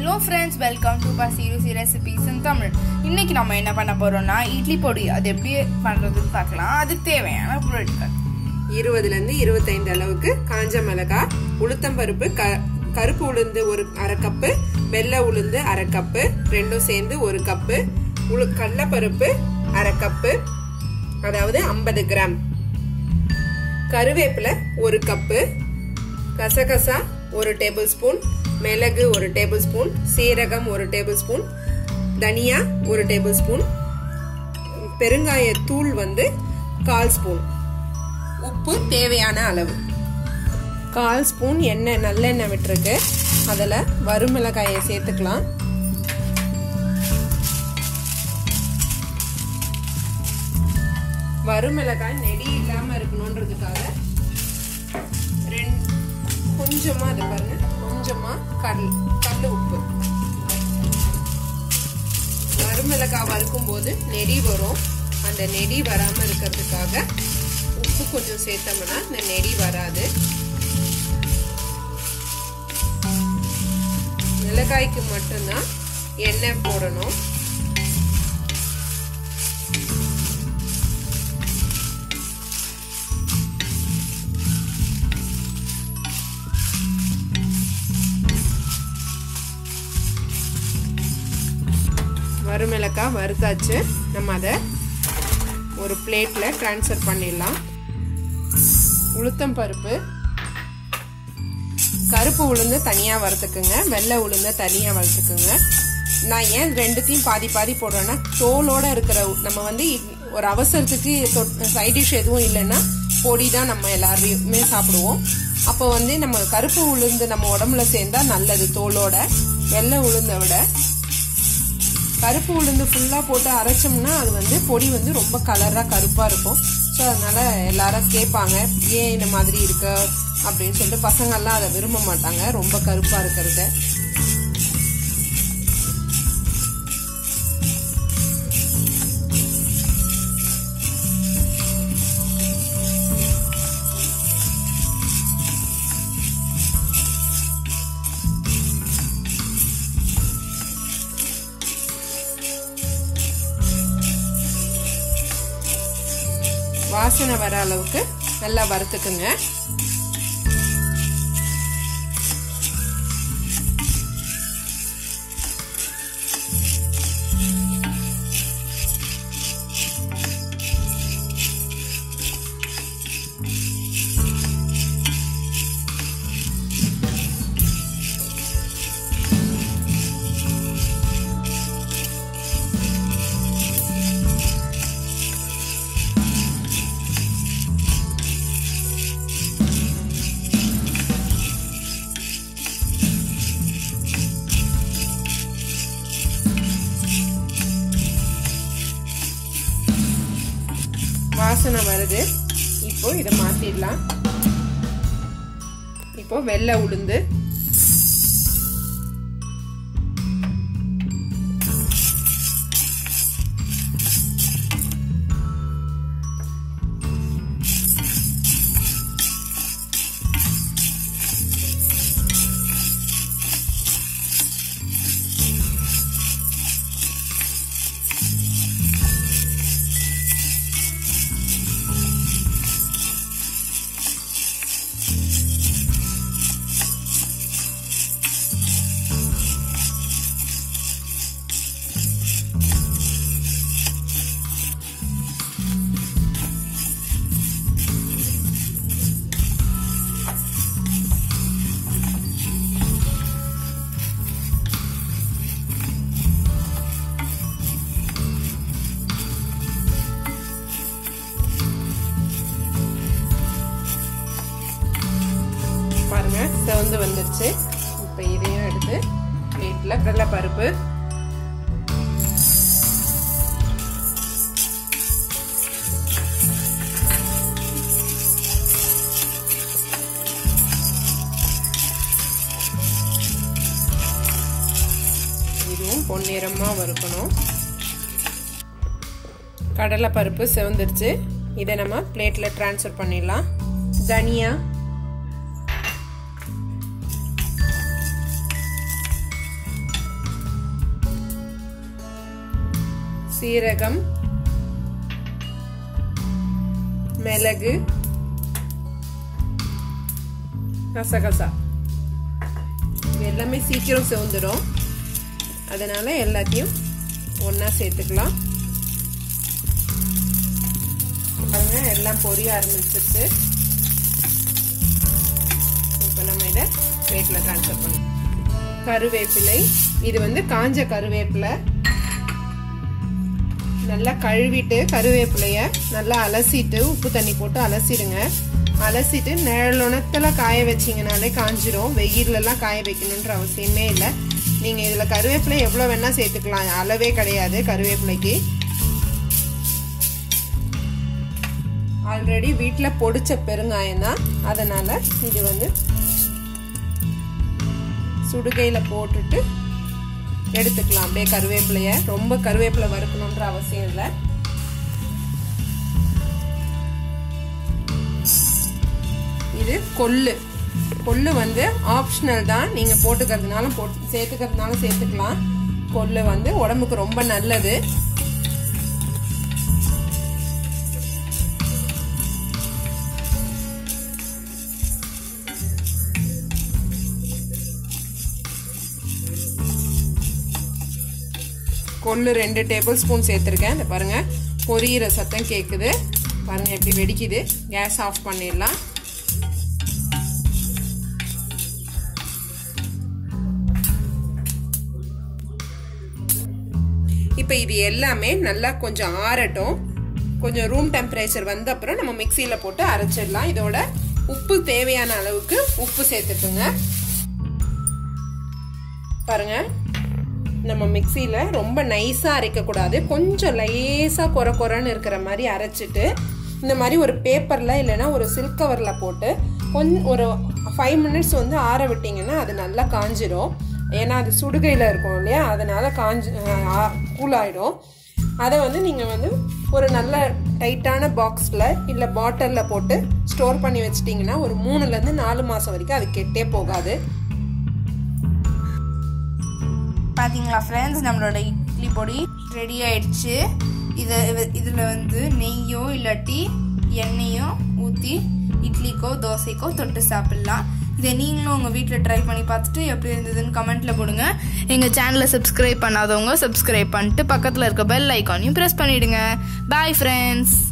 hello friends welcome to Pasiruchi recipes in Tamil இன்னைக்கு நம்ம என்ன பண்ண போறோம்னா இட்லி பொடி அது எப்படி பண்றதுன்னு பார்க்கலாம் அதுக்கு தேவையான பொருட்கள் இருபதுலேருந்து இருபத்தைந்து அளவுக்கு காஞ்ச மிளகாய் உளுத்தம்பருப்பு க கருப்பு உளுந்து ஒரு அரை கப்பு வெள்ளை உளுந்து அரை கப்பு ரெண்டும் சேர்ந்து ஒரு கப்பு உளு கடலப்பருப்பு அரை கப்பு அதாவது ஐம்பது கிராம் கருவேப்பிலை ஒரு கப்பு கசகசா ஒரு டேபிள் ஸ்பூன் மிளகு ஒரு டேபிள் ஸ்பூன் சீரகம் ஒரு டேபிள் ஸ்பூன் தனியா ஒரு டேபிள் ஸ்பூன் பெருங்காய தூள் வந்து கால் ஸ்பூன் உப்பு தேவையான அளவு கால் ஸ்பூன் எண்ணெய் நல்லெண்ணெய் விட்டுருக்கு அதில் வறுமிளகாயை சேர்த்துக்கலாம் வறுமிளகாய் நெடி இல்லாமல் இருக்கணுன்றதுக்காக ரெண்டு கொஞ்சமாக அது பாருங்க கொஞ்சமாக கல் கல் உப்பு வறுமிளகாய் வறுக்கும் போது நெடி வரும் அந்த நெடி வராமல் இருக்கிறதுக்காக உப்பு கொஞ்சம் சேர்த்தோம்னா இந்த நெடி வராது மிளகாய்க்கு மட்டும்தான் எண்ணெய் போடணும் வறுமிளகாய் வறுத்தாச்சு நம்ம அதை ஒரு பிளேட்டில் ட்ரான்ஸ்ஃபர் பண்ணிடலாம் உளுத்தம் பருப்பு கருப்பு உளுந்து தனியாக வறுத்துக்குங்க வெள்ளை உளுந்து தனியாக வறுத்துக்குங்க நான் ஏன் ரெண்டுத்தையும் பாதி பாதி போடுறேன்னா தோலோட இருக்கிற நம்ம வந்து ஒரு அவசரத்துக்கு சைட் டிஷ் எதுவும் இல்லைன்னா பொடி தான் நம்ம எல்லாருமே சாப்பிடுவோம் அப்போ வந்து நம்ம கருப்பு உளுந்து நம்ம உடம்புல சேர்ந்தா நல்லது தோலோட வெள்ளை உளுந்தை விட கருப்பு உளுந்து ஃபுல்லாக போட்டு அரைச்சோம்னா அது வந்து பொடி வந்து ரொம்ப கலராக கருப்பாக இருக்கும் ஸோ அதனால எல்லாரும் கேட்பாங்க ஏன் இந்த மாதிரி இருக்கு அப்படின்னு சொல்லிட்டு பசங்கள்லாம் அதை விரும்ப மாட்டாங்க ரொம்ப கருப்பாக இருக்கிறத வாசனை வர அளவுக்கு நல்லா வறுத்துக்குங்க வாசனை வருது இப்போ இதை மாத்திடலாம் இப்போ வெள்ளை உளுந்து பாருங்க செவந்து வந்துருச்சு இப்போ இதையும் எடுத்து பிளேட்டில் கடலைப்பருப்பு இதுவும் பொன்னிறமாக வறுக்கணும் கடலைப்பருப்பு செவந்துருச்சு இதை நம்ம பிளேட்டில் ட்ரான்ஸ்ஃபர் பண்ணிடலாம் தனியா சீரகம் மிளகு கசகசா இது எல்லாமே சீக்கிரம் செவந்துடும் அதனால எல்லாத்தையும் ஒன்றா சேர்த்துக்கலாம் பாருங்க எல்லாம் பொரிய ஆரம்பிச்சிருச்சு இப்போ நம்ம இதை பிளேட்டில் ட்ரான்ஸ்ஃபர் பண்ணலாம் கருவேப்பிலை இது வந்து காஞ்ச கருவேப்பிலை நல்லா கழுவிட்டு கருவேப்பிலைய நல்லா அலசிட்டு உப்பு தண்ணி போட்டு அலசிடுங்க அலசிட்டு நிழலுணத்தில் காய வச்சிங்கனாலே காஞ்சிரும் வெயிலெல்லாம் காய வைக்கணுன்ற அவசியமே இல்லை நீங்கள் இதில் கருவேப்பிலை எவ்வளோ வேணால் சேர்த்துக்கலாம் அளவே கிடையாது கருவேப்பிலைக்கு ஆல்ரெடி வீட்டில் பொடிச்ச பெருங்காயம் தான் அதனால் இது வந்து சுடுகையில் போட்டுட்டு எடுத்துக்கலாம் அப்படியே கருவேப்பிலைய ரொம்ப கருவேப்பிலை வறுக்கணுன்ற அவசியம் இல்லை இது கொள்ளு கொள்ளு வந்து ஆப்ஷனல் தான் நீங்கள் போட்டுக்கிறதுனால போட்டு சேர்த்துக்கிறதுனால சேர்த்துக்கலாம் கொள்ளு வந்து உடம்புக்கு ரொம்ப நல்லது கொள்ளு ரெண்டு டேபிள் ஸ்பூன் சேர்த்துருக்கேன் இந்த பாருங்க பொரியிற சத்தம் கேட்குது பாருங்க எப்படி வெடிக்குது கேஸ் ஆஃப் பண்ணிடலாம் இப்போ இது எல்லாமே நல்லா கொஞ்சம் ஆறட்டும் கொஞ்சம் ரூம் டெம்பரேச்சர் வந்த அப்புறம் நம்ம மிக்சியில் போட்டு அரைச்சிடலாம் இதோட உப்பு தேவையான அளவுக்கு உப்பு சேர்த்துக்குங்க பாருங்க நம்ம மிக்சியில் ரொம்ப நைஸாக அரைக்கக்கூடாது கொஞ்சம் லேசாக குறை குறைன்னு இருக்கிற மாதிரி அரைச்சிட்டு இந்த மாதிரி ஒரு பேப்பரில் இல்லைன்னா ஒரு சில்க் கவரில் போட்டு கொஞ்சம் ஒரு ஃபைவ் மினிட்ஸ் வந்து ஆற விட்டிங்கன்னா அது நல்லா காஞ்சிரும் ஏன்னா அது சுடுகையில் இருக்கும் இல்லையா அதனால் காஞ்சி கூலாயிடும் அதை வந்து நீங்கள் வந்து ஒரு நல்ல டைட்டான பாக்ஸில் இல்லை பாட்டிலில் போட்டு ஸ்டோர் பண்ணி வச்சிட்டிங்கன்னா ஒரு மூணுலேருந்து நாலு மாதம் வரைக்கும் அது கெட்டே போகாது பார்த்தீங்களா ஃப்ரெண்ட்ஸ் நம்மளோட இட்லி பொடி ரெடி ஆயிடுச்சு இதை இதில் வந்து நெய்யோ இல்லாட்டி எண்ணெயோ ஊற்றி இட்லிக்கோ தோசைக்கோ தொட்டு சாப்பிட்லாம் இதை நீங்களும் உங்கள் வீட்டில் ட்ரை பண்ணி பார்த்துட்டு எப்படி இருந்ததுன்னு கமெண்ட்டில் போடுங்க எங்கள் சேனலை சப்ஸ்கிரைப் பண்ணாதவங்க சப்ஸ்கிரைப் பண்ணிட்டு பக்கத்தில் இருக்க பெல் ஐக்கானையும் ப்ரெஸ் பண்ணிவிடுங்க பாய் ஃப்ரெண்ட்ஸ்